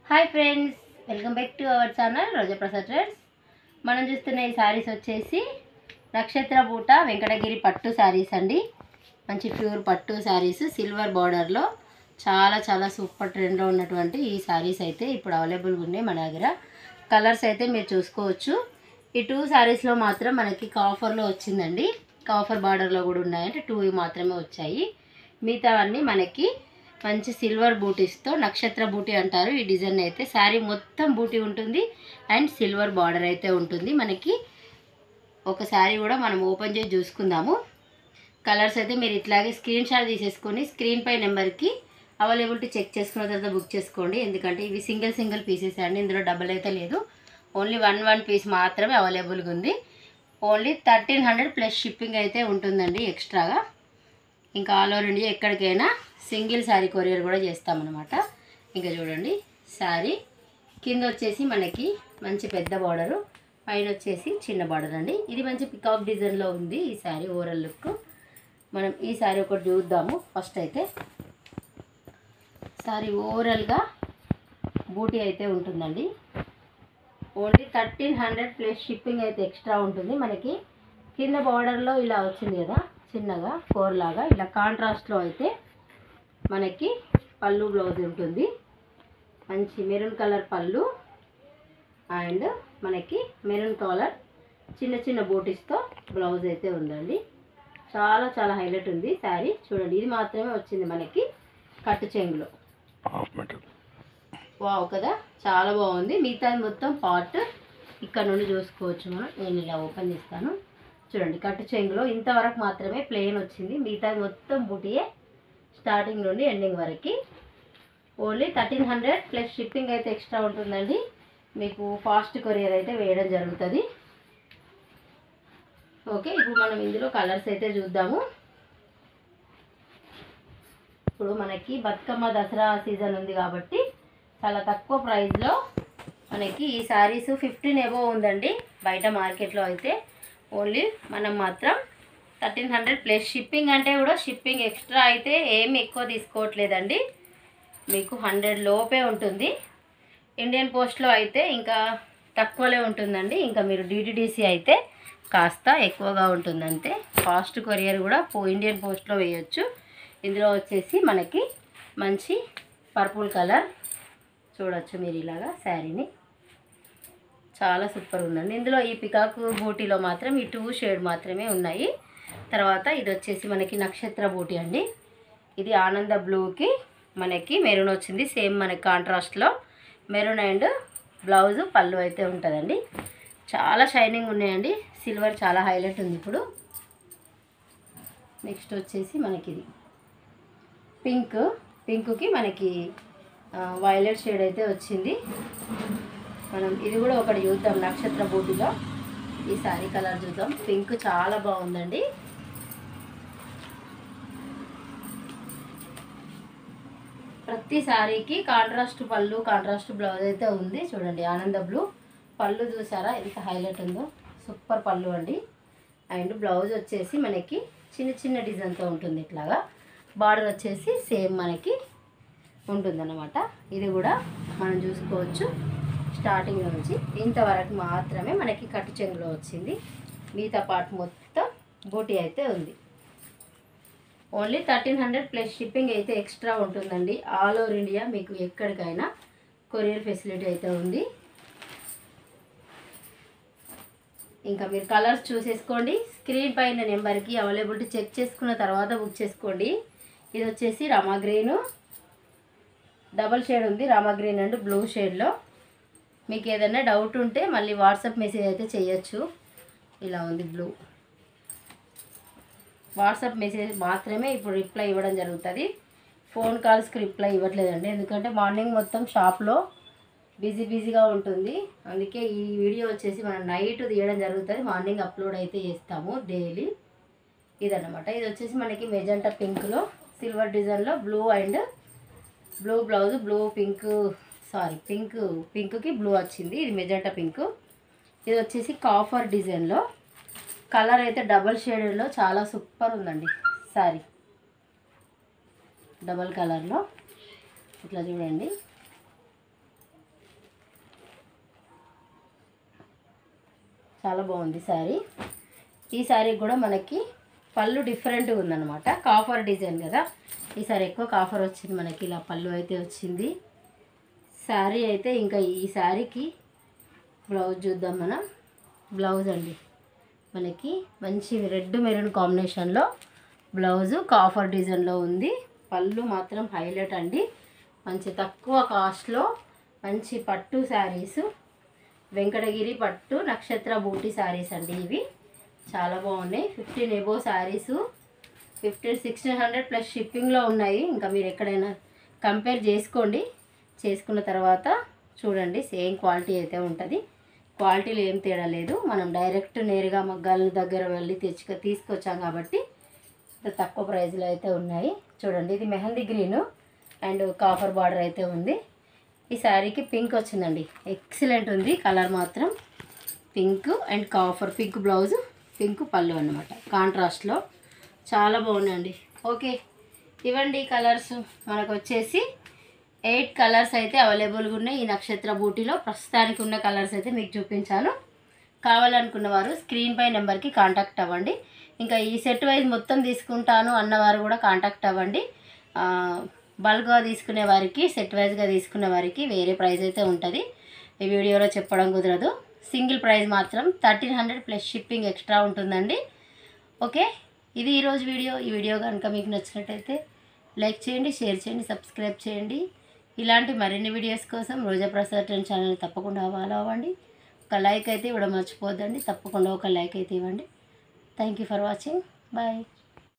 hi friends welcome back to our channel Roja Prasad trades మనం చూస్తున్న ఈ శారీస్ వచ్చేసి నక్షత్ర బూట వెంకటగిరి పట్టు శారీస్ అండి మంచి ప్యూర్ పట్టు శారీస్ సిల్వర్ బార్డర్లో చాలా చాలా సూపర్ ట్రెండ్లో ఉన్నటువంటి ఈ శారీస్ అయితే ఇప్పుడు అవైలబుల్గా ఉన్నాయి మన దగ్గర కలర్స్ అయితే మీరు చూసుకోవచ్చు ఈ టూ శారీస్లో మాత్రం మనకి కాఫర్లో వచ్చిందండి కాఫర్ బార్డర్లో కూడా ఉన్నాయంటే టూ మాత్రమే వచ్చాయి మిగతా అన్నీ మనకి మంచి సిల్వర్ బూటీస్తో నక్షత్ర బూటీ అంటారు ఈ డిజైన్ అయితే శారీ మొత్తం బూటీ ఉంటుంది అండ్ సిల్వర్ బార్డర్ అయితే ఉంటుంది మనకి ఒక శారీ కూడా మనం ఓపెన్ చేసి చూసుకుందాము కలర్స్ అయితే మీరు ఇట్లాగే స్క్రీన్ షాట్ తీసేసుకొని స్క్రీన్ పై నెంబర్కి అవైలబిలిటీ చెక్ చేసుకున్న తర్వాత బుక్ చేసుకోండి ఎందుకంటే ఇవి సింగిల్ సింగిల్ పీసెస్ అండి ఇందులో డబల్ అయితే లేదు ఓన్లీ వన్ వన్ పీస్ మాత్రమే అవైలబుల్గా ఉంది only thirteen hundred plus shipping అయితే ఉంటుందండి ఎక్స్ట్రాగా ఇంకా ఆల్ ఓవర్ ఇండియా ఎక్కడికైనా సింగిల్ శారీ కొరియర్ కూడా చేస్తామన్నమాట ఇంకా చూడండి శారీ కింద వచ్చేసి మనకి మంచి పెద్ద బార్డరు పైన వచ్చేసి చిన్న బార్డర్ అండి ఇది మంచి పికాక్ డిజైన్లో ఉంది ఈ శారీ ఓవరాల్ లుక్ మనం ఈ శారీ ఒకటి చూద్దాము ఫస్ట్ అయితే శారీ ఓవరాల్గా బూటీ అయితే ఉంటుందండి only thirteen hundred plus shipping అయితే ఎక్స్ట్రా ఉంటుంది మనకి కింద బార్డర్లో ఇలా వచ్చింది కదా చిన్నగా ఫోర్ లాగా ఇలా కాంట్రాస్ట్లో అయితే మనకి పళ్ళు బ్లౌజ్ ఉంటుంది మంచి మెరూన్ కలర్ పళ్ళు అండ్ మనకి మెరూన్ కలర్ చిన్న చిన్న బూటీస్తో బ్లౌజ్ అయితే ఉందండి చాలా చాలా హైలైట్ ఉంది శారీ చూడండి ఇది మాత్రమే వచ్చింది మనకి కట్టు చెంగులో హాఫ్ మీటర్ వావ్ కదా చాలా బాగుంది మిగతా మొత్తం పార్ట్ ఇక్కడ నుండి చూసుకోవచ్చు మనం నేను ఇలా ఓపెన్ చేస్తాను చూడండి కట్టు చెంగులో ఇంతవరకు మాత్రమే ప్లెయిన్ వచ్చింది మిగతా మొత్తం బుటియే స్టార్టింగ్ నుండి ఎండింగ్ వరకు only thirteen hundred plus shipping అయితే ఎక్స్ట్రా ఉంటుందండి మీకు ఫాస్ట్ కొరియర్ అయితే వేయడం జరుగుతుంది ఓకే ఇప్పుడు మనం ఇందులో కలర్స్ అయితే చూద్దాము ఇప్పుడు మనకి బతుకమ్మ దసరా సీజన్ ఉంది కాబట్టి చాలా తక్కువ ప్రైస్లో మనకి ఈ శారీస్ ఫిఫ్టీన్ ఎబో ఉందండి బయట మార్కెట్లో అయితే ఓన్లీ మనం మాత్రం థర్టీన్ హండ్రెడ్ ప్లస్ షిప్పింగ్ అంటే కూడా షిప్పింగ్ ఎక్స్ట్రా అయితే ఏమి ఎక్కువ తీసుకోవట్లేదండి మీకు హండ్రెడ్ లోపే ఉంటుంది ఇండియన్ పోస్ట్లో అయితే ఇంకా తక్కువలే ఉంటుందండి ఇంకా మీరు డిటిడిసి అయితే కాస్త ఎక్కువగా ఉంటుంది అంతే ఫాస్ట్ కొరియర్ కూడా పో ఇండియన్ పోస్ట్లో వేయొచ్చు ఇందులో వచ్చేసి మనకి మంచి పర్పుల్ కలర్ చూడొచ్చు మీరు ఇలాగా శారీని చాలా సూపర్ ఉందండి ఇందులో ఈ పికాక్ బూటీలో మాత్రం ఈ టూ షేడ్ మాత్రమే ఉన్నాయి తర్వాత ఇది వచ్చేసి మనకి నక్షత్ర బూటీ అండి ఇది ఆనంద బ్లూకి మనకి మెరూన్ వచ్చింది సేమ్ మనకి కాంట్రాస్ట్లో మెరూన్ అండ్ బ్లౌజ్ పళ్ళు అయితే ఉంటుందండి చాలా షైనింగ్ ఉన్నాయండి సిల్వర్ చాలా హైలైట్ ఉంది ఇప్పుడు నెక్స్ట్ వచ్చేసి మనకి ఇది పింక్ పింక్కి మనకి వైలెట్ షేడ్ అయితే వచ్చింది మనం ఇది కూడా ఒకటి చూద్దాం నక్షత్ర బూటిలో ఈ శారీ కలర్ చూద్దాం పింక్ చాలా బాగుందండి ప్రతి శారీకి కాంట్రాస్ట్ పళ్ళు కాంట్రాస్ట్ బ్లౌజ్ అయితే ఉంది చూడండి ఆనంద బ్లూ పళ్ళు చూసారా ఎంత హైలైట్ ఉందో సూపర్ పళ్ళు అండి అండ్ బ్లౌజ్ వచ్చేసి మనకి చిన్న చిన్న డిజైన్తో ఉంటుంది ఇట్లాగా బార్డర్ వచ్చేసి సేమ్ మనకి ఉంటుందన్నమాట ఇది కూడా మనం చూసుకోవచ్చు స్టార్టింగ్ నుంచి ఇంతవరకు మాత్రమే మనకి కట్టు చెంగులో వచ్చింది మిగతా పార్ట్ మొత్తం బూటీ అయితే ఉంది only thirteen hundred plus shipping అయితే ఎక్స్ట్రా ఉంటుందండి ఆల్ ఓవర్ ఇండియా మీకు ఎక్కడికైనా కొరియర్ ఫెసిలిటీ అయితే ఉంది ఇంకా మీరు కలర్స్ చూసేసుకోండి స్క్రీన్ పైన నెంబర్కి అవైలబిలిటీ చెక్ చేసుకున్న తర్వాత బుక్ చేసుకోండి ఇది వచ్చేసి రమా గ్రీను డబల్ షేడ్ ఉంది రామా గ్రీన్ అండ్ బ్లూ షేడ్లో మీకు ఏదైనా డౌట్ ఉంటే మళ్ళీ వాట్సాప్ మెసేజ్ అయితే చేయొచ్చు ఇలా ఉంది బ్లూ వాట్సాప్ మెసేజ్ మాత్రమే ఇప్పుడు రిప్లై ఇవ్వడం జరుగుతుంది ఫోన్ కాల్స్కి రిప్లై ఇవ్వట్లేదండి ఎందుకంటే మార్నింగ్ మొత్తం షాప్లో బిజీ బిజీగా ఉంటుంది అందుకే ఈ వీడియో వచ్చేసి మనం నైట్ తీయడం జరుగుతుంది మార్నింగ్ అప్లోడ్ అయితే చేస్తాము డైలీ ఇదన్నమాట ఇది వచ్చేసి మనకి మెజంటా పింక్లో సిల్వర్ డిజైన్లో blue and blue blouse blue pink sari pink పింక్కి బ్లూ వచ్చింది ఇది మెజంటా పింక్ ఇది వచ్చేసి కాఫర్ డిజైన్లో కలర్ అయితే డబల్ షేడెడ్లో చాలా సూపర్ ఉందండి సారీ డబల్ కలర్లో ఇట్లా చూడండి చాలా బాగుంది శారీ ఈ శారీ కూడా మనకి పళ్ళు డిఫరెంట్గా ఉందన్నమాట కాఫర్ డిజైన్ కదా ఈసారి ఎక్కువ కాఫర్ వచ్చింది మనకి ఇలా పళ్ళు అయితే వచ్చింది శారీ అయితే ఇంకా ఈ శారీకి బ్లౌజ్ చూద్దాం మనం బ్లౌజ్ అండి మనకి మంచి రెడ్ మెరూన్ కాంబినేషన్లో బ్లౌజు కాఫర్ డిజైన్లో ఉంది పళ్ళు మాత్రం హైలైట్ అండి మంచి తక్కువ కాస్ట్లో మంచి పట్టు శారీసు వెంకటగిరి పట్టు నక్షత్ర బూటీ శారీస్ అండి ఇవి చాలా బాగున్నాయి fifteen above saris fifteen sixteen hundred plus షిప్పింగ్లో ఉన్నాయి ఇంకా మీరు ఎక్కడైనా కంపేర్ చేసుకోండి చేసుకున్న తర్వాత చూడండి సేమ్ క్వాలిటీ అయితే ఉంటుంది క్వాలిటీలో ఏం తేడా లేదు మనం డైరెక్ట్ నేరుగా మగ్గాల దగ్గర వెళ్ళి తెచ్చుక తీసుకొచ్చాం కాబట్టి ఇంత తక్కువ ప్రైస్లో అయితే ఉన్నాయి చూడండి ఇది mehndi green and copper border అయితే ఉంది ఈ శారీకి పింక్ వచ్చిందండి ఎక్సలెంట్ ఉంది కలర్ మాత్రం pink and copper pink blouse pink పళ్ళు అన్నమాట కాంట్రాస్ట్లో చాలా బాగున్నాయండి ఓకే ఇవ్వండి కలర్స్ మనకు వచ్చేసి ఎయిట్ కలర్స్ అయితే అవైలబుల్గా ఉన్నాయి ఈ నక్షత్ర బూటీలో ప్రస్తుతానికి ఉన్న కలర్స్ అయితే మీకు చూపించాను కావాలనుకున్న వారు స్క్రీన్ పై నెంబర్కి కాంటాక్ట్ అవ్వండి ఇంకా ఈ సెట్ వైజ్ మొత్తం తీసుకుంటాను అన్నవారు కూడా కాంటాక్ట్ అవ్వండి ఆ, బల్క్గా తీసుకునే వారికి సెట్ వైజ్గా తీసుకునే వారికి వేరే ప్రైస్ అయితే ఉంటుంది ఈ వీడియోలో చెప్పడం కుదరదు సింగిల్ ప్రైస్ మాత్రం thirteen hundred plus shipping extra ఉంటుందండి ఓకే ఇది ఈరోజు వీడియో ఈ వీడియో కనుక మీకు నచ్చినట్టయితే లైక్ చేయండి షేర్ చేయండి సబ్స్క్రైబ్ చేయండి ఇలాంటి మరిన్ని వీడియోస్ కోసం రోజా ప్రసాద్ ట్రెండ్ ఛానల్ తప్పకుండా ఫాలో అవ్వండి ఒక లైక్ అయితే ఇవ్వడం మర్చిపోద్దండి తప్పకుండా ఒక లైక్ అయితే ఇవ్వండి thank you for watching bye